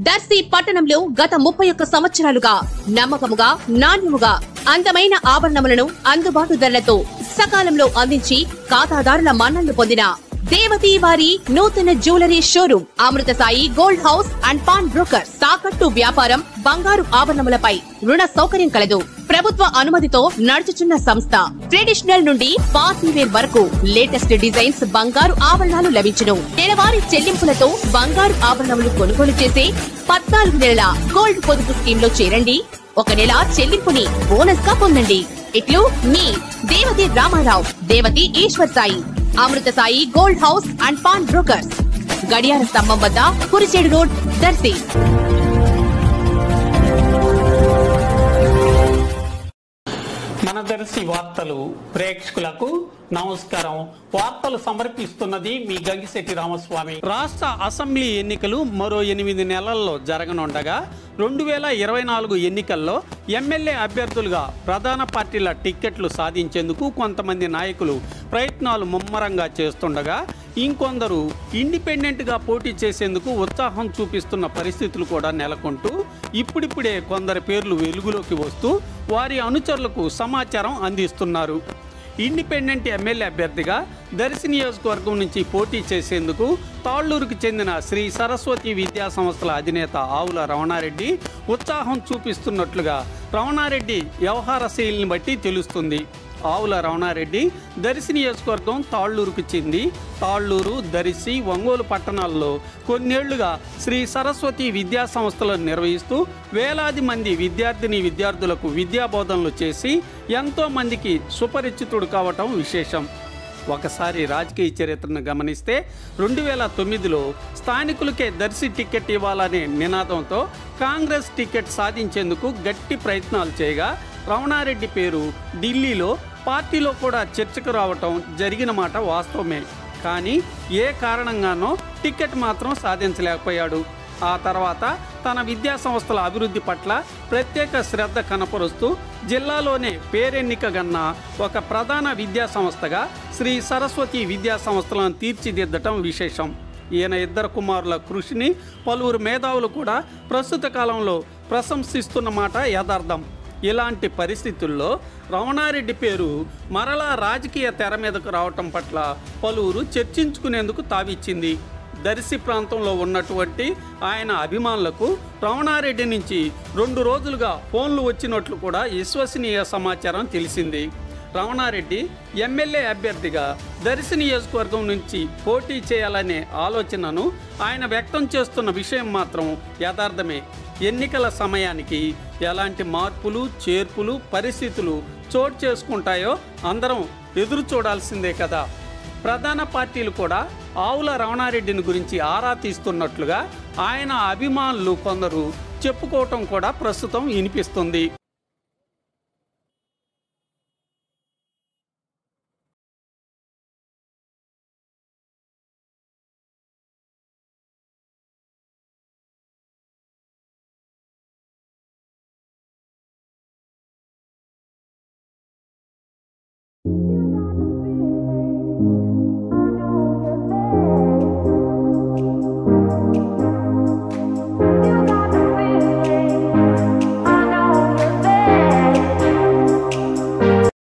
దర్శి పట్టణంలో గత ముప్పై ఒక్క సంవత్సరాలుగా నమ్మకముగా నాణ్యముగా అందమైన ఆభరణములను అందుబాటు ధరలతో సకాలంలో అందించి ఖాతాదారుల మన్నళ్లు పొందిన దేవతి వారి నూతన jewellery showroom Amrutha Sai gold house and pawn broker తాకట్టు వ్యాపారం బంగారు ఆభరణములపై రుణ సౌకర్యం కలదు ప్రభుత్వ అనుమతితో నడుచుచున్న సంస్థ ట్రెడిషనల్ నుండి పార్టీ వేర్ వరకు లేటెస్ట్ డిజైన్స్ బంగారు ఆభరణాలు లభించును నెలవారీ చెల్లింపులతో బంగారు ఆభరణములు కొనుగోలు చేసే పద్నాలుగు నెలల గోల్డ్ పొదుపు స్కీమ్ లో చేరండి ఒక నెల చెల్లింపుని బోనస్ గా పొందండి ఇట్లు మీ Devathi Ramarao Devathi Eswar Sai Amrutha Sai gold house and pawn brokers గడియార స్తంభం వద్ద కురిచేడు రోడ్ దర్శి మన దర్శి వార్తలు ప్రేక్షకులకు నమస్కారం వార్తలు సమర్పిస్తున్నది మీ గంగిశెట్టి రామస్వామి రాష్ట్ర అసెంబ్లీ ఎన్నికలు మరో ఎనిమిది నెలల్లో జరగనుండగా రెండు వేల ఇరవై నాలుగు ఎన్నికల్లో ఎమ్మెల్యే అభ్యర్థులుగా ప్రధాన పార్టీల టిక్కెట్లు సాధించేందుకు కొంతమంది నాయకులు ప్రయత్నాలు ముమ్మరంగా చేస్తుండగా ఇంకొందరు ఇండిపెండెంట్గా పోటీ చేసేందుకు ఉత్సాహం చూపిస్తున్న పరిస్థితులు కూడా నెలకొంటూ ఇప్పుడిప్పుడే కొందరి పేర్లు వెలుగులోకి వస్తూ వారి అనుచరులకు సమాచారం అందిస్తున్నారు ఇండిపెండెంట్ ఎమ్మెల్యే అభ్యర్థిగా దర్శి నియోజకవర్గం నుంచి పోటీ చేసేందుకు తాళ్లూరుకు చెందిన శ్రీ సరస్వతి విద్యా సంస్థల అధినేత ఆవుల రమణారెడ్డి ఉత్సాహం చూపిస్తున్నట్లుగా రమణారెడ్డి వ్యవహార శైలిని బట్టి తెలుస్తుంది ఆవుల రమణారెడ్డి దర్శి నియోజకవర్గం తాళ్లూరుకు చెంది తాళ్లూరు దర్శి ఒంగోలు పట్టణాల్లో కొన్నేళ్లుగా శ్రీ సరస్వతి విద్యా సంస్థలను నిర్వహిస్తూ వేలాది మంది విద్యార్థిని విద్యార్థులకు విద్యాబోధనలు చేసి ఎంతో మందికి సుపరిచితుడు కావటం విశేషం ఒకసారి రాజకీయ చరిత్రను గమనిస్తే రెండు వేల తొమ్మిదిలో స్థానికులకే దర్శి టికెట్ ఇవ్వాలనే నినాదంతో కాంగ్రెస్ టికెట్ సాధించేందుకు గట్టి ప్రయత్నాలు చేయగా రమణారెడ్డి పేరు ఢిల్లీలో పార్టీలో కూడా చర్చకు రావటం జరిగిన మాట వాస్తవమే కానీ ఏ కారణంగానో టికెట్ మాత్రం సాధించలేకపోయాడు ఆ తర్వాత తన విద్యా సంస్థల అభివృద్ధి పట్ల ప్రత్యేక శ్రద్ధ కనపరుస్తూ జిల్లాలోనే పేరెన్నిక గన్న ఒక ప్రధాన విద్యా సంస్థగా శ్రీ సరస్వతి విద్యా సంస్థలను తీర్చిదిద్దటం విశేషం ఈయన ఇద్దరు కుమారుల కృషిని పలువురు మేధావులు కూడా ప్రస్తుత కాలంలో ప్రశంసిస్తున్న మాట యథార్థం ఇలాంటి పరిస్థితుల్లో రమణారెడ్డి పేరు మరలా రాజకీయ తెర మీదకు రావటం పట్ల పలువురు చర్చించుకునేందుకు తావిచ్చింది దర్శి ప్రాంతంలో ఉన్నటువంటి ఆయన అభిమానులకు రమణారెడ్డి నుంచి రెండు రోజులుగా ఫోన్లు వచ్చినట్లు కూడా విశ్వసనీయ సమాచారం తెలిసింది రమణారెడ్డి ఎమ్మెల్యే అభ్యర్థిగా దర్శి నియోజకవర్గం నుంచి పోటీ చేయాలనే ఆలోచనను ఆయన వ్యక్తం చేస్తున్న విషయం మాత్రం యథార్థమే ఎన్నికల సమయానికి ఎలాంటి మార్పులు చేర్పులు పరిస్థితులు చోటు చేసుకుంటాయో అందరం ఎదురు చూడాల్సిందే కదా ప్రధాన పార్టీలు కూడా ఆవుల రమణారెడ్డిని గురించి ఆరా తీస్తున్నట్లుగా ఆయన అభిమానులు కొందరు చెప్పుకోవటం కూడా ప్రస్తుతం వినిపిస్తుంది